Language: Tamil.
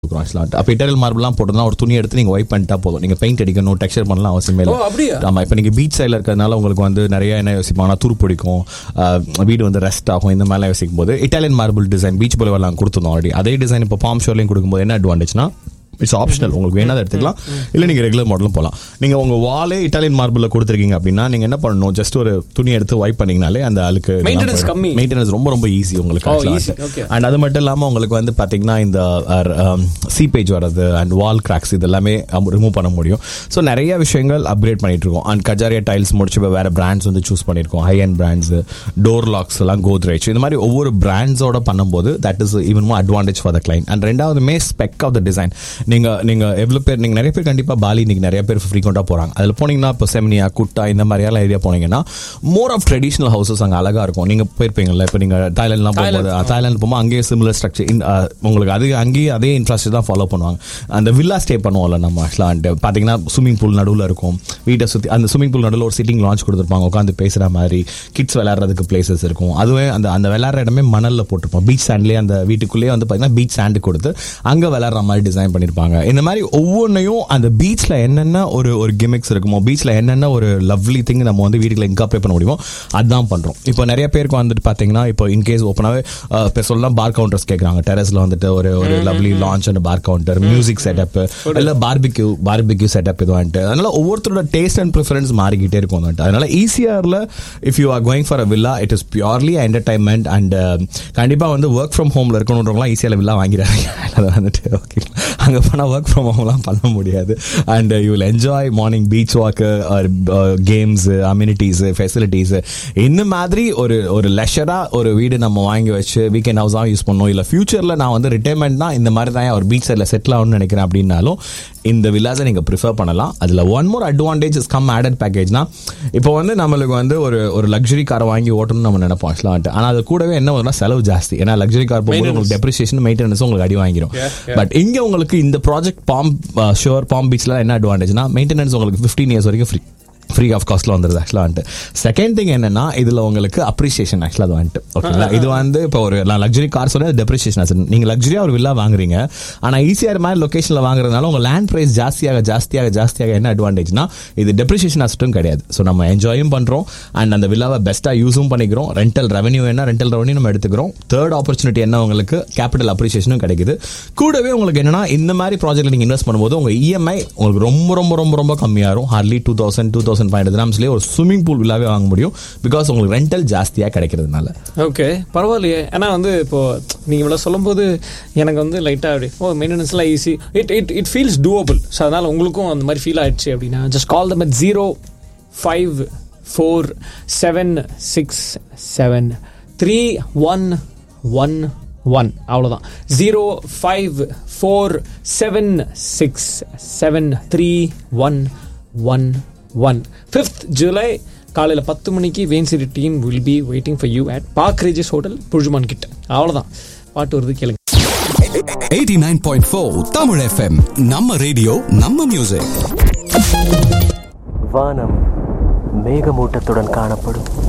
கொடுக்குறோம் ஆக்சுவலாக அப்போ இட்டாலியல் மார்பிள்லாம் போட்டோம்னா ஒரு துணி எடுத்து நீங்கள் ஒயிட் பண்ணிட்டா போதும் நீங்கள் பெயிண்ட் அடிக்கணும் டெக்ஸ்சர் பண்ணலாம் அவசியமே ஓ இல்லை அப்படியா ஆமாம் இப்போ நீங்கள் பீச் சைடில் இருக்கிறதுனால உங்களுக்கு வந்து நிறைய என்ன யோசிப்பாங்கன்னா துரு பிடிக்கும் ஆஹ் வீடு வந்து ரெஸ்ட் ஆகும் இந்த மாதிரிலாம் யோசிக்கும் போது இட்டாலியன் மார்பிள் டிசைன் பீச் போல வரலாம் கொடுத்துருந்தோம் ஆல்ரெடி அதே டிசைன் இப்போ பாம் ஷோர்லையும் கொடுக்கும்போது என்ன அட்வான்டேஜ்னா இட்ஸ் ஆப்ஷனல் உங்களுக்கு வேணாத எடுத்துக்கலாம் இல்லை நீங்கள் ரெகுலர் மாடலும் போகலாம் நீங்கள் உங்கள் வாலே இட்டாலியன் மார்பிளில் கொடுத்துருக்கீங்க அப்படின்னா நீங்கள் என்ன பண்ணணும் ஜஸ்ட் ஒரு துணி எடுத்து வைப் பண்ணீங்கனாலே அந்த அழுக்கு Maintenance கம்மி. மெயின்டெனன்ஸ் ரொம்ப ரொம்ப ஈஸி உங்களுக்கு oh, actually. easy, okay. And அது மட்டும் இல்லாமல் உங்களுக்கு வந்து பார்த்தீங்கன்னா இந்த சீபேஜ் வர்றது அண்ட் வால் கிராக்ஸ் இது எல்லாமே ரிமூவ் பண்ண முடியும் ஸோ நிறைய விஷயங்கள் அப்கிரேட் பண்ணிட்டு இருக்கோம் அண்ட் கஜாரியா டைல்ஸ் முடிச்சு இப்போ வேற பிராண்ட்ஸ் வந்து சூஸ் பண்ணியிருக்கோம் high end brands door locks எல்லாம் கோத்ரேஜ் இந்த மாதிரி ஒவ்வொரு பிராண்ட்ஸோட பண்ணும்போது that is even more advantage for the client and ரெண்டாவதுமே ஸ்பெக் ஆஃப் த டிசைன் நீங்கள் நீங்கள் எவ்வளோ பேர் நீங்கள் நிறைய பேர் கண்டிப்பாக பாலி இன்னைக்கு நிறைய பேர் ஃப்ரீக்வெண்ட்டாக போகிறாங்க அதில் போனீங்கன்னா இப்போ செமினியா குட்டா இந்த மாதிரியெல்லாம் ஏரியா போனீங்கன்னா மோர் ஆஃப் ட்ரெடிஷனல் ஹவுசஸ் அங்கே அழகாக இருக்கும் நீங்கள் போயிருப்பீங்கல்ல இப்போ நீங்கள் தாய்லாண்ட்லாம் போகும்போது தாய்லாந்து போகும்போது அங்கேயே சிமிலர் ஸ்ட்ரக்சர் உங்களுக்கு அது அங்கேயே அதே இன்ஃப்ராஸ்ட்ரக்சர் தான் ஃபாலோ பண்ணுவாங்க அந்த வில்லா ஸ்டே பண்ணுவோம்ல நம்ம ஆக்சுவலாக பார்த்தீங்கன்னா ஸ்விம்மிங் பூல் நடுவில் இருக்கும் வீட்டை சுற்றி அந்த ஸ்விம்மிங் பூல் நடுவில் ஒரு சிட்டிங் லான்ச் கொடுத்துருப்பாங்க உட்காந்து பேசுகிற மாதிரி கிட்ஸ் விளையாடுறதுக்கு பிளேசஸ் இருக்கும் அதுவே அந்த அந்த விளையாடுற இடமே மணலில் போட்டிருப்போம் பீச் சாண்ட்லேயே அந்த வீட்டுக்குள்ளேயே வந்து பார்த்தீங்கன்னா பீச் சாண்டு கொடுத்து அங்கே விளையாடுற மாதிரி டிசைன் பண்ணியிருப்பாங்க இந்த மாதிரி ஒவ்வொன்றையும் அந்த பீச்சில் என்னென்ன ஒரு ஒரு கிமிக்ஸ் இருக்குமோ பீச்சில் என்னென்ன ஒரு லவ்லி திங் நம்ம வந்து வீட்டுக்குள்ள இன்காப்ரேட் பண்ண முடியுமோ அதுதான் பண்ணுறோம் இப்போ நிறைய பேருக்கு வந்துட்டு பார்த்தீங்கன்னா இப்போ இன்கேஸ் ஓப்பனாகவே இப்போ சொல்லலாம் பார் கவுண்டர்ஸ் கேட்குறாங்க டெரஸில் வந்துட்டு ஒரு ஒரு lovely lounge and bar counter music setup இல்லை பார்பிக்யூ பார்பிக்யூ செட்டப் இது வந்துட்டு அதனால ஒவ்வொருத்தரோட டேஸ்ட் அண்ட் ப்ரிஃபரன்ஸ் மாறிக்கிட்டே இருக்கும் வந்துட்டு அதனால ஈஸியாரில் if you are going for a villa it is purely entertainment and கண்டிப்பாக வந்து ஒர்க் ஃப்ரம் ஹோமில் இருக்கணுன்றவங்களாம் ஈஸியாக வில்லா வாங்கிறாங்க அது வந்துட்டு ஓகே அங்கே போனால் ஒர்க் ஃப்ரம் ஹோம்லாம் பண்ண முடியாது and you will enjoy morning beach walk games amenities facilities இந்த மாதிரி ஒரு ஒரு லெஷராக ஒரு வீடு நம்ம வாங்கி வச்சு வீக்கெண்ட் ஹவுஸாக யூஸ் பண்ணணும் இல்லை ஃபியூச்சரில் நான் வந்து ரிட்டைர்மெண்ட் தான் இந்த மாதிரி தான் ஒரு பீச் சைடில் செட்டில் ஆகணும்னு நினைக்கிறேன் அப்படின்னாலும் இந்த வில்லாஸை நீங்கள் ப்ரிஃபர் பண்ணலாம் அதில் one more advantage is come added பேக்கேஜ்னா இப்போ வந்து நம்மளுக்கு வந்து ஒரு ஒரு லக்ஸரி காரை வாங்கி ஓட்டணும்னு நம்ம நினைப்போம் ஆக்சுவலாக ஆனால் அது கூடவே என்ன வரும்னா செலவு ஜாஸ்தி ஏன்னா லக்ஸரி கார் போகும்போது உங்களுக்கு டெப்ரிசியேஷன் மெயின்டெனன்ஸ் உங்களுக்கு அடி வாங்கிடும் பட் இங்கே உங்களுக்கு இந்த ப்ராஜெக்ட் பாம் ஷோர் பாம் பீச்சில் என்ன அட்வான்டேஜ்னா மெயின்டெனன்ஸ் உங்களுக்கு ஃபிஃப்டீன் இயர்ஸ் வரைக்கும் ஃப்ரீ ஃப்ரீ ஆஃப் காஸ்ட்ல வந்துருது ஆக்சுவலாக வந்துட்டு செகண்ட் திங் என்னன்னா இதுல உங்களுக்கு அப்ரிசியேஷன் ஆக்சுவலாக அது வந்துட்டு ஓகேங்களா இது வந்து இப்போ ஒரு நான் லக்ஸரி கார் சொன்னேன் டெப்ரிசியேஷன் ஆச்சு நீங்க லக்ஸரியா ஒரு வில்லா வாங்குறீங்க ஆனா ஈஸியாக மாதிரி லொகேஷன்ல வாங்குறதுனால உங்க லேண்ட் பிரைஸ் ஜாஸ்தியாக ஜாஸ்தியாக ஜாஸ்தியாக என்ன அட்வான்டேஜ்னா இது டெப்ரிசியேஷன் அசட்டும் கிடையாது ஸோ நம்ம என்ஜாயும் பண்றோம் அண்ட் அந்த வில்லாவை பெஸ்ட்டாக யூஸும் பண்ணிக்கிறோம் ரெண்டல் ரெவன்யூ என்ன ரெண்டல் ரெவன்யூ நம்ம எடுத்துக்கிறோம் தேர்ட் ஆப்பர்ச்சுனிட்டி என்ன உங்களுக்கு கேபிட்டல் அப்ரிசியேஷனும் கிடைக்குது கூடவே உங்களுக்கு என்னன்னா இந்த மாதிரி ப்ராஜெக்ட்ல நீங்க இன்வெஸ்ட் பண்ணும்போது உங்க இஎம்ஐ உங்களுக்கு ரொம்ப ரொம்ப ரொம்ப ரொம்ப கம்மியாக இருக்கும் hardly two thousand two thousand five hundred ஒரு ஸ்விம்மிங் பூல் வில்லாவே வாங்க முடியும் பிகாஸ் உங்களுக்கு ரெண்டல் ஜாஸ்தியாக கிடைக்கிறதுனால ஓகே பரவாயில்லையே ஏன்னா வந்து இப்போ நீங்கள் இவ்வளோ சொல்லும்போது எனக்கு வந்து லைட்டாக அப்படி ஓ மெயின்டெனன்ஸ்லாம் easy it it it feels doable so அதனால் உங்களுக்கும் அந்த மாதிரி ஃபீல் ஆயிடுச்சு அப்படின்னா just call them at zero five four seven six seven three one one one அவ்வளோதான் zero five four seven six seven three one one one fifth July காலையில் பத்து மணிக்கு வேன்சிரி team will be waiting for you at park Regis hotel புழுஜுமான் கிட்ட அவ்வளோதான் பாட்டு வருது கேளுங்க 89.4 தமிழ் எஃப்எம் நம்ம ரேடியோ நம்ம மியூசிக் வானம் மேகமூட்டத்துடன் காணப்படும்